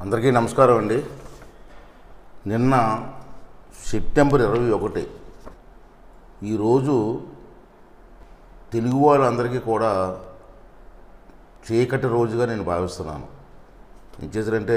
అందరికీ నమస్కారం అండి నిన్న సెప్టెంబర్ ఇరవై ఒకటి ఈరోజు తెలుగు వాళ్ళందరికీ కూడా చీకటి రోజుగా నేను భావిస్తున్నాను ఏం చేశారంటే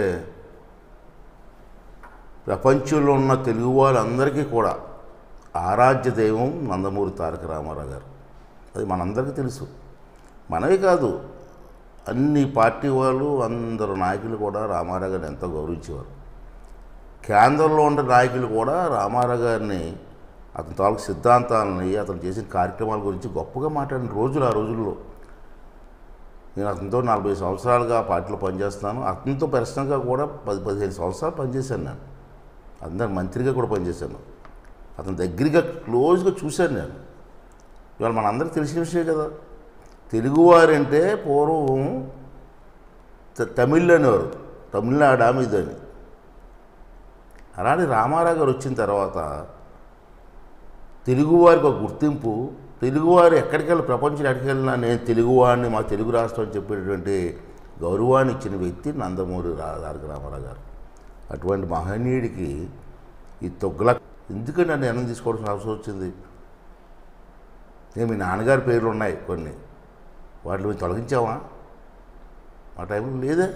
ప్రపంచంలో ఉన్న తెలుగు వాళ్ళందరికీ కూడా ఆరాధ్య దైవం నందమూరి తారక రామారావు గారు అది మనందరికీ తెలుసు మనమే కాదు అన్ని పార్టీ వాళ్ళు అందరు నాయకులు కూడా రామారావు గారిని ఎంతో గౌరవించేవారు కేంద్రంలో ఉండే నాయకులు కూడా రామారావు గారిని అతని తాలూకు సిద్ధాంతాలని అతను చేసిన కార్యక్రమాల గురించి గొప్పగా మాట్లాడిన రోజులు ఆ రోజుల్లో నేను అతనితో నలభై సంవత్సరాలుగా ఆ పార్టీలో పనిచేస్తున్నాను అతనితో పర్సనల్గా కూడా పది పదిహేను సంవత్సరాలు పనిచేశాను నేను అందరు మంత్రిగా కూడా పనిచేశాను అతని దగ్గరగా క్లోజ్గా చూశాను నేను ఇవాళ మనందరికీ తెలిసిన విషయం కదా తెలుగువారంటే పూర్వం త- తమిళ్ అనేవారు తమిళనాడు ఆమెదని అలాంటి రామారావు గారు వచ్చిన తర్వాత తెలుగువారికి ఒక గుర్తింపు తెలుగువారు ఎక్కడికి వెళ్ళి ప్రపంచంలో ఎక్కడికి వెళ్ళినా నేను తెలుగువాడిని మా తెలుగు రాష్ట్రం అని చెప్పేటటువంటి గౌరవాన్ని ఇచ్చిన వ్యక్తి నందమూరి రా- తారక రామారావు గారు అటువంటి మహనీయుడికి ఈ తొగ్గుల ఎందుకంటే నన్ను నిర్ణయం తీసుకోవాల్సిన అవసరం వచ్చింది నేను మీ నాన్నగారి పేర్లు ఉన్నాయి కొన్ని వాటిని మేము తొలగించామా మా టైంలో లేదే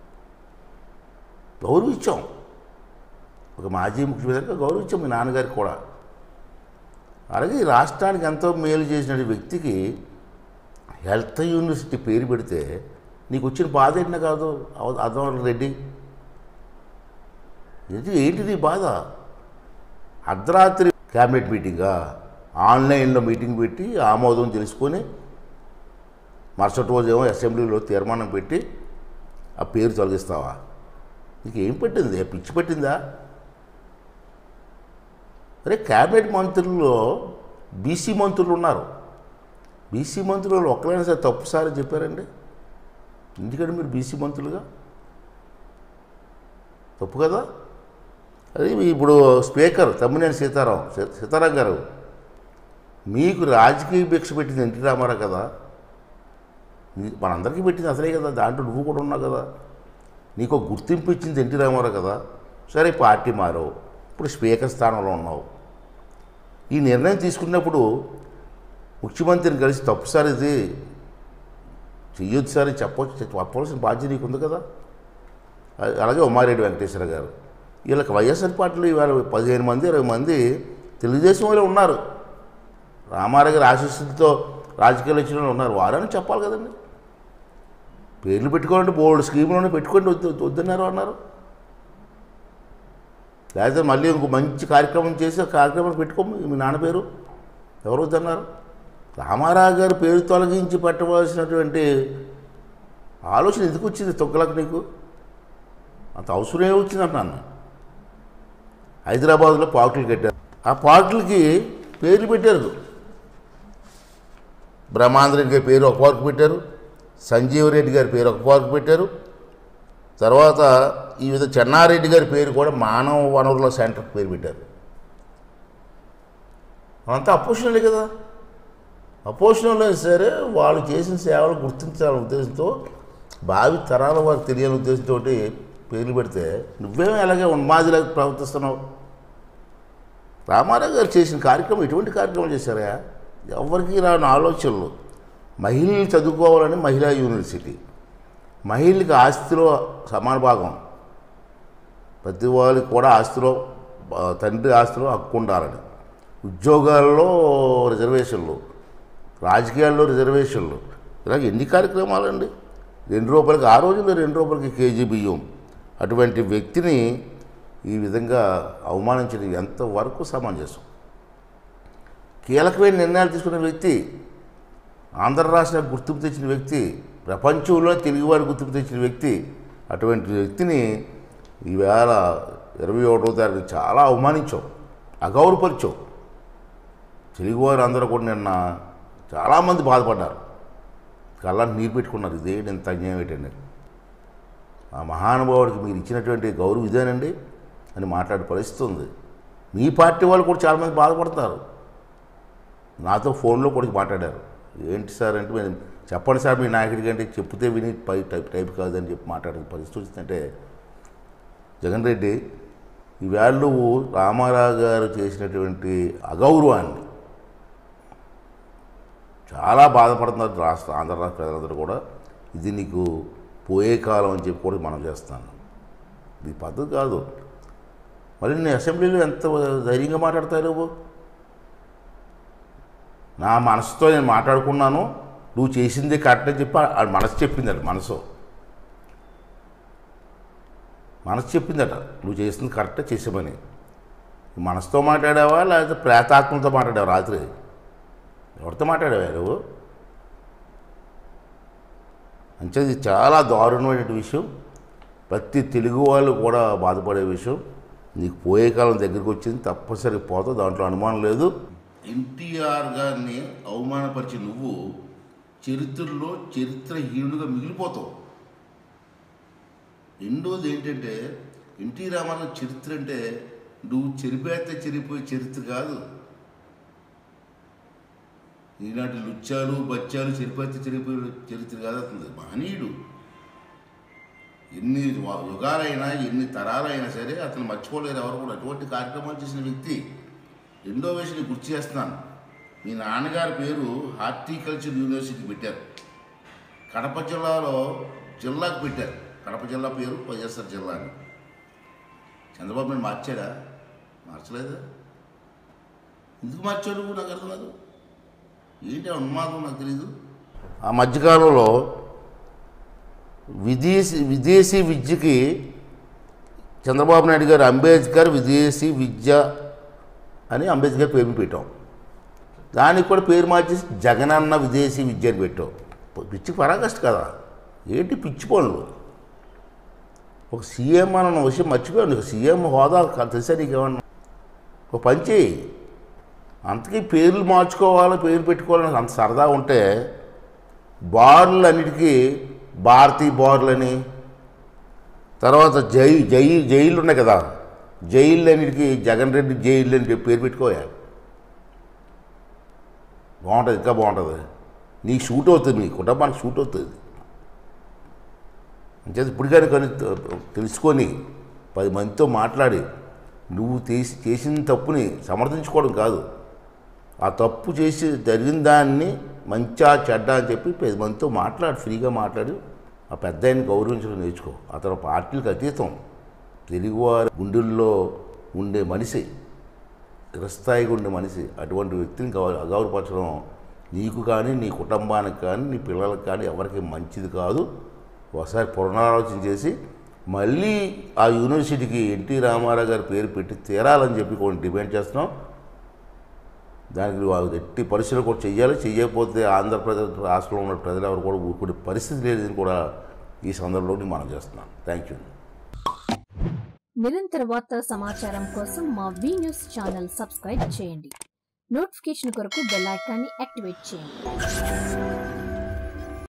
గౌరవించాం ఒక మాజీ ముఖ్యమంత్రిగా గౌరవించాం మీ నాన్నగారికి కూడా అలాగే ఈ రాష్ట్రానికి ఎంతో మేలు చేసిన వ్యక్తికి హెల్త్ యూనివర్సిటీ పేరు పెడితే నీకు వచ్చిన బాధ ఏంటో కాదు అదం రెడ్డి ఇది ఏంటి నీ బాధ అర్ధరాత్రి క్యాబినెట్ మీటింగా ఆన్లైన్లో మీటింగ్ పెట్టి ఆమోదం తెలుసుకొని మరుసటి రోజు ఏమో అసెంబ్లీలో తీర్మానం పెట్టి ఆ పేరు తొలగిస్తావా నీకు ఏం పెట్టింది పిచ్చి పెట్టిందా అరే క్యాబినెట్ మంత్రుల్లో బీసీ మంత్రులు ఉన్నారు బీసీ మంత్రులు ఒక్కరైనా సరే తప్పు సార్ చెప్పారండి ఎందుకంటే మీరు బీసీ మంత్రులుగా తప్పు కదా అది ఇప్పుడు స్పీకర్ తమ్మినేని సీతారాం సీ- సీతారాం గారు మీకు రాజకీయ భిక్ష పెట్టింది ఎన్టీ రామారావు కదా నీ- మనందరికీ పెట్టింది అసలే కదా దాంట్లో నువ్వు కూడా ఉన్నావు కదా నీకు ఒక గుర్తింపు ఇచ్చింది ఎన్టీ రామారావు కదా సరే పార్టీ మారావు ఇప్పుడు స్పీకర్ స్థానంలో ఉన్నావు ఈ నిర్ణయం తీసుకున్నప్పుడు ముఖ్యమంత్రిని కలిసి తప్పు సార్ ఇది చెయ్యొద్దు సార్ అని చెప్పొచ్చు చెప్పవలసిన బాధ్యత నీకు ఉంది కదా అ- అలాగే ఉమారెడ్డి వెంకటేశ్వర గారు వీళ్ళకి వైఎస్ఆర్ పార్టీలో ఇవాళ పదిహేను మంది ఇరవై మంది తెలుగుదేశం వాళ్ళు ఉన్నారు రామారావు గారి ఆశీస్సులతో రాజకీయాలు వచ్చిన వాళ్ళు ఉన్నారు వారని చెప్పాలి కదండి పేర్లు పెట్టుకోవాలంటే బోర్డు స్కీములోనే పెట్టుకోండి వద్దు వద్దన్నారు అన్నారు లేకపోతే మళ్ళీ ఇంకో మంచి కార్యక్రమం చేసి ఆ కార్యక్రమం పెట్టుకో మీ నాన్న పేరు ఎవరు వద్దన్నారు రామారావు గారి పేరు తొలగించి పెట్టవలసినటువంటి ఆలోచన ఎందుకు వచ్చింది తొక్కలకు నీకు అంత అవసరం ఏ వచ్చింది అంటున్నాను నేను. హైదరాబాద్లో పార్కులు కట్టారు ఆ పార్కులకి పేర్లు పెట్టారు బ్రహ్మాంధ్రెడ్డి గారి పేరు ఒక పార్క్ పెట్టారు సంజీవ్ రెడ్డి గారి పేరు ఒక పార్క్ పెట్టారు తర్వాత ఈ విధ చెన్నారెడ్డి గారి పేరు కూడా మానవ వనరుల సెంటర్ పేరు పెట్టారు అంతా అపోజిషన్లే కదా అపోజిషన్లో సరే వాళ్ళు చేసిన సేవలు గుర్తించాలనే ఉద్దేశంతో భావి తరాల వారికి తెలియని ఉద్దేశంతో పేర్లు పెడితే నువ్వేమో అలాగే ఉన్మాదిలాగా ప్రవర్తిస్తున్నావు రామారావు గారు చేసిన కార్యక్రమం ఎటువంటి కార్యక్రమం చేశారా ఎవరికి రాని ఆలోచనలు మహిళలు చదువుకోవాలని మహిళా యూనివర్సిటీ మహిళలకు ఆస్తిలో సమాన భాగం ప్రతి వాళ్ళకి కూడా ఆస్తిలో ఆ, తండ్రి ఆస్తిలో హక్కు ఉండాలని ఉద్యోగాల్లో రిజర్వేషన్లు రాజకీయాల్లో రిజర్వేషన్లు ఇలాగ ఎన్ని కార్యక్రమాలండి రెండు రూపాయలకి ఆ రోజుల్లో రెండు రూపాయలకి కేజీ బియ్యం అటువంటి వ్యక్తిని ఈ విధంగా అవమానించడం ఎంతవరకు సమంజసం కీలకమైన నిర్ణయాలు తీసుకున్న వ్యక్తి ఆంధ్ర రాష్ట్రానికి గుర్తింపు తెచ్చిన వ్యక్తి ప్రపంచంలో తెలుగువారి గుర్తింపు తెచ్చిన వ్యక్తి అటువంటి వ్యక్తిని ఈవేళ ఇరవై ఒకటో తారీఖు చాలా అవమానించాం అగౌరవపరిచాం తెలుగువారు అందరూ కూడా నిన్న చాలామంది బాధపడ్డారు కళ్ళని నీరు పెట్టుకున్నారు ఇదేంటి ఇంత అన్యాయం ఏంటండి ఆ మహానుభావుడికి మీరు ఇచ్చినటువంటి గౌరవం ఇదేనండి అని మాట్లాడే పరిస్థితి ఉంది మీ పార్టీ వాళ్ళు కూడా చాలామంది బాధపడతారు నాతో ఫోన్లో కూడా మాట్లాడారు ఏంటి సార్ అంటే మేము చెప్పండి సార్ మీ నాయకుడి కంటే చెప్తే విని పై టైప్ టైప్ కాదని చెప్పి మాట్లాడే పరిస్థితి వచ్చిందంటే జగన్ రెడ్డి ఈవేళ నువ్వు రామారావు గారు చేసినటువంటి అగౌరవాన్ని చాలా బాధపడుతున్నారు రాష్ట్ర ఆంధ్ర రాష్ట్ర ప్రజలందరూ కూడా ఇది నీకు పోయే కాలం అని చెప్పి కూడా మనం చేస్తాను ఇది పద్ధతి కాదు మరి నేను అసెంబ్లీలో ఎంత ధైర్యంగా మాట్లాడతావు నువ్వు నా మనసుతో నేను మాట్లాడుకున్నాను నువ్వు చేసింది కరెక్ట్ అని చెప్పి ఆ మనసు చెప్పిందట మనసు మనసు చెప్పిందట నువ్వు చేసింది కరెక్టే చేసామని మనసుతో మాట్లాడావా లేకపోతే ప్రేతాత్మలతో మాట్లాడావా రాత్రి ఎవరితో మాట్లాడావా నువ్వు అంటే ఇది చాలా దారుణమైన విషయం ప్రతి తెలుగు వాళ్ళు కూడా బాధపడే విషయం నీకు పోయే కాలం దగ్గరికి వచ్చింది తప్పనిసరి పోతావు దాంట్లో అనుమానం లేదు ఎన్టీఆర్ గారిని అవమానపరిచి నువ్వు చరిత్రలో చరిత్రహీనుడిగా మిగిలిపోతావు రెండోది ఏంటంటే ఎన్టీ రామారావు చరిత్ర అంటే నువ్వు చెరిపేస్తే చెరిపోయే చరిత్ర కాదు ఈనాటి లుచ్చాలు బచ్చాలు చెరిపేస్తే చెరిపోయే చరిత్ర కాదు అతను మహనీయుడు ఎన్ని వ- యుగాలైనా ఎన్ని తరాలైనా సరే అతను మర్చిపోలేరు ఎవరు కూడా అటువంటి కార్యక్రమాలు చేసిన వ్యక్తి రెండో విషయం నీకు గుర్తు చేస్తున్నాను మీ నాన్నగారి పేరు హార్టికల్చర్ యూనివర్సిటీ పెట్టారు కడప జిల్లాలో జిల్లాకు పెట్టారు కడప జిల్లా పేరు వైఎస్ఆర్ జిల్లా అని చంద్రబాబు నాయుడు మార్చాడా మార్చలేదా ఎందుకు మార్చాడు నువ్వు నాకు అర్థం కాదు ఏంటి ఆ ఉన్మాదం నాకు తెలీదు ఆ మధ్యకాలంలో విదేశీ విదేశీ విద్యకి చంద్రబాబు నాయుడు గారు అంబేద్కర్ విదేశీ విద్య అని అంబేద్కర్ పేరు పెట్టాం దానికి కూడా పేరు మార్చేసి జగనన్న విదేశీ విద్య అని పెట్టాం పిచ్చి పరాగస్ట్ కదా ఏంటి పిచ్చి పనులు ఒక సీఎం అన్న విషయం మర్చిపోయాను నీకు సీఎం హోదా తెలుసా నీకేమన్నా ఒక పని చేయి అంతకీ పేర్లు మార్చుకోవాలి పేరు పెట్టుకోవాలని అంత సరదా ఉంటే బార్లు అన్నిటికీ భారతీ బార్లని తర్వాత జై జై జైలు ఉన్నాయి కదా జైళ్ళు అన్నిటికీ జగన్ రెడ్డి జైళ్ళు అని చెప్పి పేరు పెట్టుకోవాలి బాగుంటుంది ఇంకా బాగుంటుంది నీకు షూట్ అవుతుంది నీ కుటుంబానికి షూట్ అవుతుంది అంచేత ఇప్పుడు కానీ కానీ తెలుసుకొని పది మందితో మాట్లాడి నువ్వు చేసి చేసిన తప్పుని సమర్థించుకోవడం కాదు ఆ తప్పు చేసి జరిగిన దాన్ని మంచా చెడ్డ అని చెప్పి పది మందితో మాట్లాడి ఫ్రీగా మాట్లాడి ఆ పెద్ద ఆయన్ని గౌరవించడం నేర్చుకో అతను పార్టీలకు అతీతం తెలుగువారి గుండెల్లో ఉండే మనిషి చిరస్థాయిగా ఉండే మనిషి అటువంటి వ్యక్తిని గౌర అగౌరవపరచడం నీకు కానీ నీ కుటుంబానికి కానీ నీ పిల్లలకు కానీ ఎవరికి మంచిది కాదు ఒకసారి పునరాలోచన చేసి మళ్ళీ ఆ యూనివర్సిటీకి ఎన్టీ రామారావు గారి పేరు పెట్టి తీరాలని చెప్పి కొన్ని డిమాండ్ చేస్తున్నాం దానికి నువ్వు ఆ ఎట్టి పరిస్థితులు కూడా చెయ్యాలి చెయ్యకపోతే ఆంధ్రప్రదేశ్ రాష్ట్రంలో ఉన్న ప్రజలు ఎవరు కూడా ఊరుకునే పరిస్థితి లేదని కూడా ఈ సందర్భంలో మనం చేస్తున్నాను థ్యాంక్ యూ నిరంతర వార్తా సమాచారం కోసం మా వి న్యూస్ ఛానల్ సబ్స్క్రైబ్ చేయండి నోటిఫికేషన్ కొరకు బెల్ ఐకాన్ని యాక్టివేట్ చేయండి